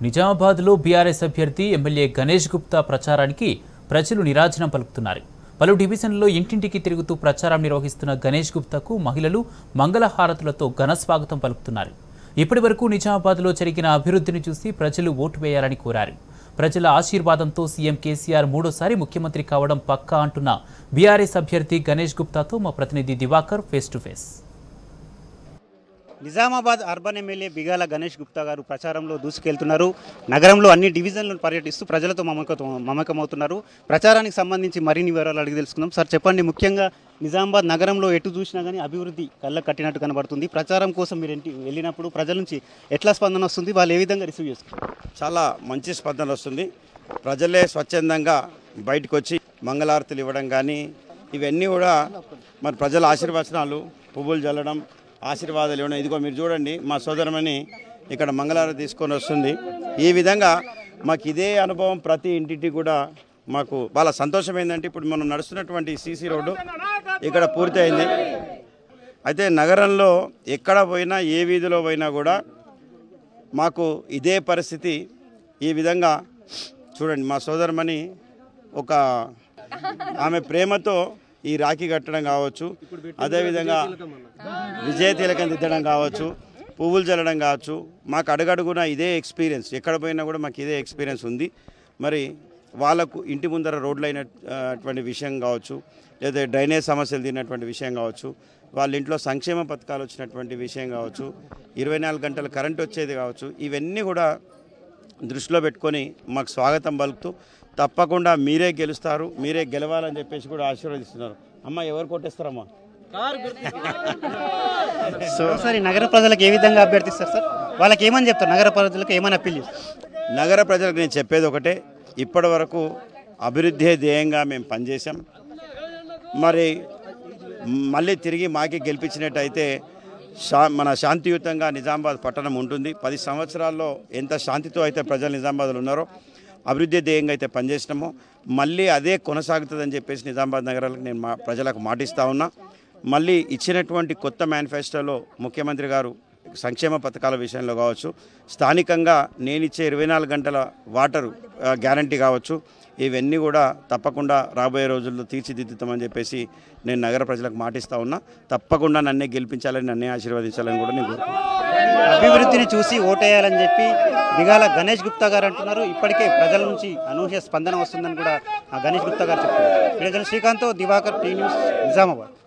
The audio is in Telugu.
నిజామాబాద్లో బీఆర్ఎస్ అభ్యర్థి ఎమ్మెల్యే గణేష్ గుప్తా ప్రచారానికి ప్రజలు నిరాజనం పలుకుతున్నారు పలు డివిజన్లలో ఇంటింటికి తిరుగుతూ ప్రచారం నిర్వహిస్తున్న గణేష్ గుప్తాకు మహిళలు మంగళహారతులతో ఘన స్వాగతం పలుకుతున్నారు ఇప్పటి వరకు నిజామాబాద్లో జరిగిన అభివృద్ధిని చూసి ప్రజలు ఓటు వేయాలని కోరారు ప్రజల ఆశీర్వాదంతో సీఎం కేసీఆర్ మూడోసారి ముఖ్యమంత్రి కావడం పక్కా అంటున్న బీఆర్ఎస్ అభ్యర్థి గణేష్ గుప్తాతో మా ప్రతినిధి Diwakar face to face Nizamabad urban MLA Bigala Ganesh Gupta garu ప్రచారంలో దూసుకెళ్తున్నారు నగరంలో అన్ని డివిజన్లను పర్యటిస్తూ ప్రజలతో మమకతో మమకమవుతున్నారు ప్రచారానికి సంబంధించి మరిన్ని వివరాలు అడిగి తెలుసుకుందాం సార్ చెప్పండి ముఖ్యంగా నిజామాబాద్ నగరంలో ఎటు చూసినా కానీ అభివృద్ధి కళ్ళకు కట్టినట్టు కనబడుతుంది ప్రచారం కోసం మీరు ఇంటి వెళ్ళినప్పుడు ప్రజల నుంచి ఎట్లా స్పందన వస్తుంది వాళ్ళు ఏ విధంగా రిసీవ్ చేసుకుంటారు చాలా మంచి స్పందన వస్తుంది ప్రజలే స్వచ్ఛందంగా బయటకు వచ్చి మంగళారతులు ఇవ్వడం కానీ ఇవన్నీ కూడా మరి ప్రజల ఆశీర్వచనాలు పువ్వులు చల్లడం ఆశీర్వాదాలు ఇవ్వడం ఇదిగో మీరు చూడండి మా సోదరమని ఇక్కడ మంగళారతి తీసుకొని వస్తుంది ఈ విధంగా మాకు ఇదే అనుభవం ప్రతి ఇంటింటికి కూడా మాకు వాళ్ళ సంతోషం ఏంటంటే ఇప్పుడు మనం నడుస్తున్నటువంటి సీసీ రోడ్డు ఇక్కడ పూర్తయింది అయితే నగరంలో ఎక్కడ పోయినా ఏ వీధిలో పోయినా కూడా మాకు ఇదే పరిస్థితి ఈ విధంగా చూడండి మా సోదరమణి ఒక ఆమె ప్రేమతో ఈ రాఖీ కట్టడం కావచ్చు అదేవిధంగా విజయ తిలకం దిద్దడం కావచ్చు పువ్వులు చల్లడం కావచ్చు మాకు అడుగడుగున ఇదే ఎక్స్పీరియన్స్ ఎక్కడ పోయినా కూడా మాకు ఇదే ఎక్స్పీరియన్స్ ఉంది మరి వాళ్ళకు ఇంటి ముందర రోడ్లు అయినటువంటి విషయం కావచ్చు లేదా డ్రైనేజ్ సమస్యలు తిన్నటువంటి విషయం కావచ్చు వాళ్ళ ఇంట్లో సంక్షేమ పథకాలు వచ్చినటువంటి విషయం కావచ్చు ఇరవై నాలుగు గంటల కరెంట్ వచ్చేది కావచ్చు ఇవన్నీ కూడా దృష్టిలో పెట్టుకొని మాకు స్వాగతం పలుకుతూ తప్పకుండా మీరే గెలుస్తారు మీరే గెలవాలని చెప్పేసి కూడా ఆశీర్వదిస్తున్నారు అమ్మ ఎవరు కొట్టేస్తారమ్మా సో సార్ ఈ నగర ప్రజలకు ఏ విధంగా అభ్యర్థిస్తారు సార్ వాళ్ళకి ఏమని చెప్తారు నగర ప్రజలకు ఏమని అప్పీల్ చేస్తారు నగర ప్రజలకు నేను చెప్పేది ఒకటే ఇప్పటి వరకు అభివృద్ధి ధ్యేయంగా మేము పనిచేసాం మరి మళ్ళీ తిరిగి మాకే గెలిపించినట్టయితే శా మన శాంతియుతంగా నిజామాబాద్ పట్టణం ఉంటుంది పది సంవత్సరాల్లో ఎంత శాంతితో అయితే ప్రజలు నిజామాబాద్లో ఉన్నారో అభివృద్ధి ధ్యేయంగా అయితే పనిచేసినామో మళ్ళీ అదే కొనసాగుతుందని చెప్పేసి నిజామాబాద్ నగరాలకు నేను మా ప్రజలకు మాటిస్తూ ఉన్నా మళ్ళీ ఇచ్చినటువంటి కొత్త మేనిఫెస్టోలో ముఖ్యమంత్రి గారు సంక్షేమ పథకాల విషయంలో కావచ్చు స్థానికంగా నేను ఇచ్చే ఇరవై నాలుగు గంటల వాటర్ గ్యారంటీ కావచ్చు ఇవన్నీ కూడా తప్పకుండా రాబోయే రోజుల్లో తీర్చిదిద్దుతామని చెప్పేసి నేను నగర ప్రజలకు మాటిస్తూ ఉన్నా తప్పకుండా నన్నే గెలిపించాలని నన్నే ఆశీర్వదించాలని కూడా నేను కోరుకుంటున్నాను అభివృద్ధిని చూసి ఓటేయాలని చెప్పి దిగాల గణేష్ గుప్తా గారు అంటున్నారు ఇప్పటికే ప్రజల నుంచి అనూహ్య స్పందన వస్తుందని కూడా ఆ గణేష్ గుప్తా గారు చెప్తున్నారు శ్రీకాంత్ శ్రీకాంత్ దివాకర్ టీ న్యూస్ నిజామాబాద్